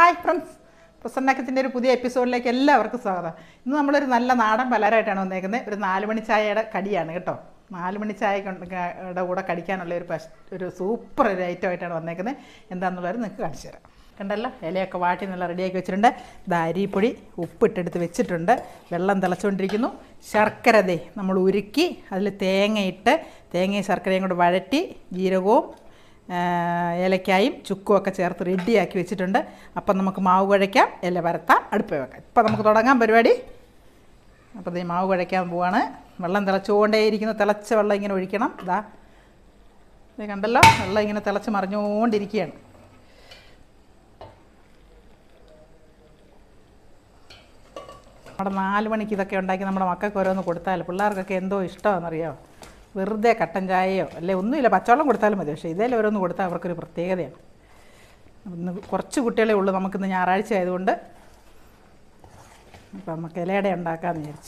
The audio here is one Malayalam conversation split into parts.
ഹായ് ഫ്രണ്ട്സ് പ്രസന്നക്കത്തിൻ്റെ ഒരു പുതിയ എപ്പിസോഡിലേക്ക് എല്ലാവർക്കും സ്വാഗതം ഇന്ന് നമ്മളൊരു നല്ല നാടൻ പലഹാരമായിട്ടാണ് വന്നേക്കുന്നത് ഒരു നാല് മണി ചായയുടെ കടിയാണ് കേട്ടോ നാല് മണി ചായ യുടെ കൂടെ കടിക്കാനുള്ള ഒരു പശ് ഒരു സൂപ്പർ ഒരു ഐറ്റം ആയിട്ടാണ് വന്നേക്കുന്നത് എന്താണെന്നുള്ളത് നിങ്ങൾക്ക് കാണിച്ചു തരാം കണ്ടല്ലോ ഇലയൊക്കെ വാട്ടി നല്ല റെഡിയാക്കി വെച്ചിട്ടുണ്ട് ദാ അരിപ്പൊടി ഉപ്പിട്ടെടുത്ത് വെച്ചിട്ടുണ്ട് വെള്ളം തിളച്ചുകൊണ്ടിരിക്കുന്നു ശർക്കര ദേ നമ്മൾ ഉരുക്കി അതിൽ തേങ്ങയിട്ട് തേങ്ങയും ശർക്കരയും കൂടെ വഴറ്റി ജീരകവും ആ, ഏലക്കായും ചുക്കും ഒക്കെ ചേർത്ത് റെഡിയാക്കി വെച്ചിട്ടുണ്ട് അപ്പം നമുക്ക് മാവ് കുഴയ്ക്കാം ഇല പരത്താം അടുപ്പ് വെക്കാം ഇപ്പം നമുക്ക് തുടങ്ങാം പരിപാടി അപ്പോൾ ഈ മാവ് കുഴയ്ക്കാൻ പോവാണ് വെള്ളം തിളച്ചുകൊണ്ടേയിരിക്കുന്നു തിളച്ച വെള്ളം ഇങ്ങനെ ഒഴിക്കണം ഇതാ ഇത് കണ്ടല്ലോ വെള്ളം ഇങ്ങനെ തിളച്ച് മറിഞ്ഞുകൊണ്ടിരിക്കുകയാണ് നമ്മുടെ നാല് മണിക്ക് ഇതൊക്കെ ഉണ്ടാക്കി നമ്മുടെ മക്കൾക്ക് ഓരോന്ന് കൊടുത്താൽ പിള്ളേർക്കൊക്കെ എന്തോ ഇഷ്ടമാണെന്നറിയോ വെറുതെ കട്ടൻ ചായയോ അല്ലെ ഒന്നുമില്ല പച്ചവെള്ളം കൊടുത്താലും മതി പക്ഷേ ഇതേലും ഓരോന്ന് കൊടുത്താൽ അവർക്കൊരു പ്രത്യേകതയാണ് ഇന്ന് കുറച്ച് കുട്ടികളെ ഉള്ളൂ നമുക്കിന്ന് ഞായറാഴ്ച ആയതുകൊണ്ട് അപ്പം നമുക്ക് ഇലയുടെ ഉണ്ടാക്കാമെന്ന് വിചാരിച്ചു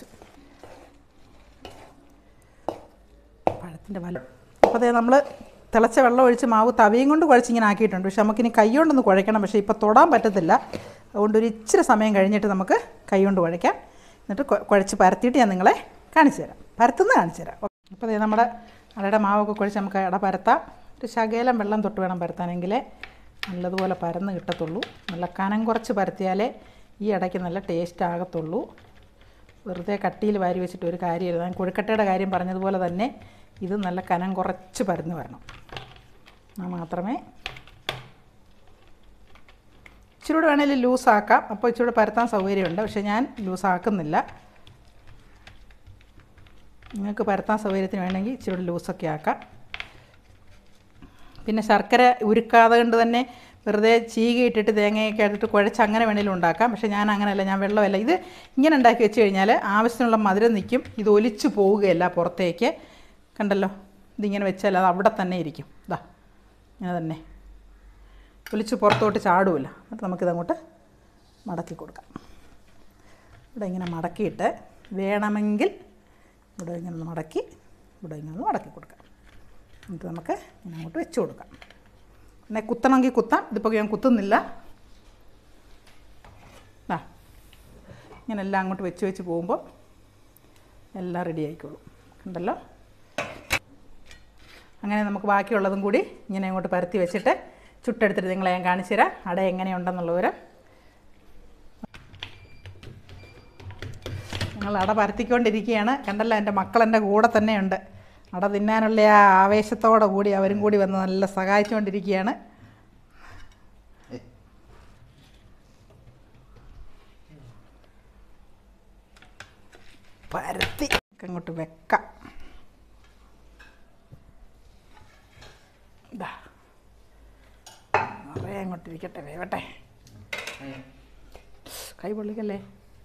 പഴത്തിൻ്റെ ഫലം അപ്പോൾ അതേ നമ്മൾ തിളച്ച വെള്ളം ഒഴിച്ച് മാവ് തവിയും കൊണ്ട് കുഴച്ചിങ്ങനെ ആക്കിയിട്ടുണ്ട് പക്ഷെ നമുക്കിനി കൈ കൊണ്ടൊന്ന് കുഴയ്ക്കണം പക്ഷേ ഇപ്പോൾ തൊടാൻ പറ്റത്തില്ല അതുകൊണ്ട് ഒരു ഇച്ചിരി സമയം കഴിഞ്ഞിട്ട് നമുക്ക് കൈ കൊണ്ട് കുഴയ്ക്കാം എന്നിട്ട് കൊ- കുഴച്ച് പരത്തിയിട്ട് ഞാൻ നിങ്ങളെ കാണിച്ചു തരാം പരത്തുന്ന കാണിച്ചു തരാം അപ്പോൾ അതേ നമ്മുടെ അടയുടെ മാവൊക്കെ കുഴച്ച് നമുക്ക് അട പരത്താം ഒരു ശകലം വെള്ളം തൊട്ട് വേണം പരത്താനെങ്കിലേ നല്ലതുപോലെ പരന്ന് കിട്ടത്തുള്ളൂ നല്ല കനം കുറച്ച് പരത്തിയാലേ ഈ അടയ്ക്ക് നല്ല ടേസ്റ്റ് ആകത്തുള്ളൂ വെറുതെ കട്ടിയിൽ വാരി വെച്ചിട്ട് ഒരു കാര്യമില്ല ഞാൻ കൊഴുക്കട്ടയുടെ കാര്യം പറഞ്ഞതുപോലെ തന്നെ ഇത് നല്ല കനം കുറച്ച് പരന്ന് വരണം എന്നാൽ മാത്രമേ ഇച്ചിരി കൂടെ വേണമെങ്കിൽ ലൂസാക്കാം അപ്പോൾ ഇച്ചിരി കൂടെ പരത്താൻ സൗകര്യമുണ്ട് പക്ഷേ ഞാൻ ലൂസാക്കുന്നില്ല നിങ്ങൾക്ക് പരത്താൻ സൗകര്യത്തിന് വേണമെങ്കിൽ ഇച്ചിരി കൂടെ ലൂസൊക്കെ ആക്കാം പിന്നെ ശർക്കര ഉരുക്കാതെ കൊണ്ട് തന്നെ വെറുതെ ചീകി ഇട്ടിട്ട് തേങ്ങയൊക്കെ ഇട്ടിട്ട് കുഴച്ച് അങ്ങനെ വേണേലും ഉണ്ടാക്കാം പക്ഷേ ഞാൻ അങ്ങനെയല്ല ഞാൻ വെള്ളമല്ല ഇത് ഇങ്ങനെ ഉണ്ടാക്കി വെച്ച് കഴിഞ്ഞാൽ ആവശ്യത്തിനുള്ള മധുരം നിൽക്കും ഇത് ഒലിച്ചു പോവുകയല്ല പുറത്തേക്ക് കണ്ടല്ലോ ഇതിങ്ങനെ വെച്ചാൽ അത് അവിടെ തന്നെ ഇരിക്കും ഇതാ ഇങ്ങനെ തന്നെ ഒലിച്ച് പുറത്തോട്ട് ചാടുമല്ലോ എന്നിട്ട് നമുക്കിതങ്ങോട്ട് മടക്കി കൊടുക്കാം ഇവിടെ ഇങ്ങനെ മടക്കിയിട്ട് വേണമെങ്കിൽ ഇവിടെ ഇങ്ങനെ ഒന്ന് മടക്കി ഇവിടെ ഇങ്ങനെ ഒന്ന് മടക്കി കൊടുക്കാം എന്നിട്ട് നമുക്ക് ഇങ്ങനെ അങ്ങോട്ട് വെച്ച് കൊടുക്കാം പിന്നെ കുത്തണമെങ്കിൽ കുത്താം ഇതിപ്പോൾ ഞാൻ കുത്തുന്നില്ല ആ ഇങ്ങനെ എല്ലാം അങ്ങോട്ട് വെച്ച് വെച്ച് പോകുമ്പോൾ എല്ലാം റെഡി ആയിക്കോളും കണ്ടല്ലോ അങ്ങനെ നമുക്ക് ബാക്കിയുള്ളതും കൂടി ഇങ്ങനെ അങ്ങോട്ട് പരത്തി വെച്ചിട്ട് ചുട്ടെടുത്തിട്ട് നിങ്ങളെ ഞാൻ കാണിച്ചു തരാം അട എങ്ങനെയുണ്ടെന്നുള്ളവരെ ഞങ്ങൾ അട പരത്തിക്കൊണ്ടിരിക്കുകയാണ് കണ്ടല്ലോ എൻ്റെ മക്കൾ എൻ്റെ കൂടെ തന്നെയുണ്ട് അട തിന്നാനുള്ള ആ ആവേശത്തോടെ കൂടി അവരും കൂടി വന്ന് നല്ല സഹായിച്ചുകൊണ്ടിരിക്കുകയാണ് പരത്തി ഒക്കെ അങ്ങോട്ട് വെക്കാം ഇതാ നിറയെ അങ്ങോട്ട് ഇരിക്കട്ടെ വേവട്ടെ കൈ പൊള്ളിക്കല്ലേ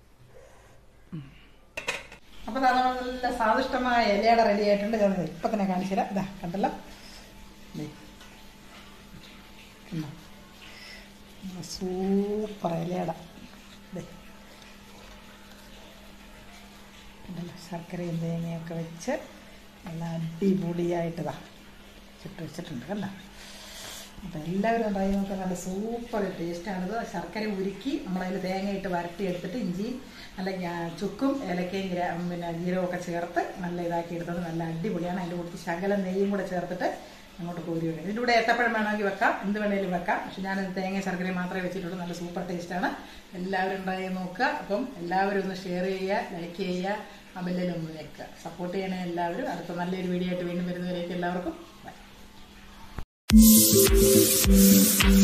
അപ്പോൾ നല്ല സ്വാദിഷ്ടമായ ഇലയുടെ റെഡി ആയിട്ടുണ്ട് ഞാൻ ഇപ്പം തന്നെ കാണിച്ചു തരാം ഇതാ കണ്ടല്ലോ ദേ. കണ്ടോ? നല്ല സൂപ്പർ ഇലയുടെ ദേ. കണ്ടല്ലോ ശർക്കരയും തേങ്ങയൊക്കെ വെച്ച് നല്ല അടിപൊളിയായിട്ടതാ ചുട്ട് വെച്ചിട്ടുണ്ട് കണ്ടോ അപ്പോൾ എല്ലാവരും ഉണ്ടായി നോക്കാൻ നല്ല സൂപ്പർ ടേസ്റ്റാണിത് ശർക്കര ഉരുക്കി നമ്മളതിൽ തേങ്ങയിട്ട് വരട്ടി എടുത്തിട്ട് ഇഞ്ചിയും നല്ല ഞാ- ചുക്കും ഏലക്കയും ഗ്രാ- പിന്നെ ജീരകവും ഒക്കെ ചേർത്ത് നല്ല ഇതാക്കി എടുത്തത് നല്ല അടിപൊളിയാണ് അതിൻ്റെ കൂടെ ശകലം നെയ്യും കൂടെ ചേർത്തിട്ട് അങ്ങോട്ട് കോരി വെക്കാം ഇതിൻ്റെ കൂടെ ഏത്തപ്പഴം വേണമെങ്കിൽ വെക്കാം എന്ത് വേണേലും വെക്കാം പക്ഷെ ഞാനത് തേങ്ങ ശർക്കരയും മാത്രമേ വെച്ചിട്ടുള്ളൂ നല്ല സൂപ്പർ ടേസ്റ്റാണ് എല്ലാവരും ഉണ്ടായി നോക്കുക അപ്പം എല്ലാവരും ഒന്ന് ഷെയർ ചെയ്യുക ലൈക്ക് ചെയ്യുക ആ ബെല്ലിലൊന്ന് വെക്കുക സപ്പോർട്ട് ചെയ്യണേ എല്ലാവരും അടുത്ത നല്ലൊരു വീഡിയോ ആയിട്ട് വീണ്ടും വരുന്നവരേക്ക് എല്ലാവർക്കും ബൈ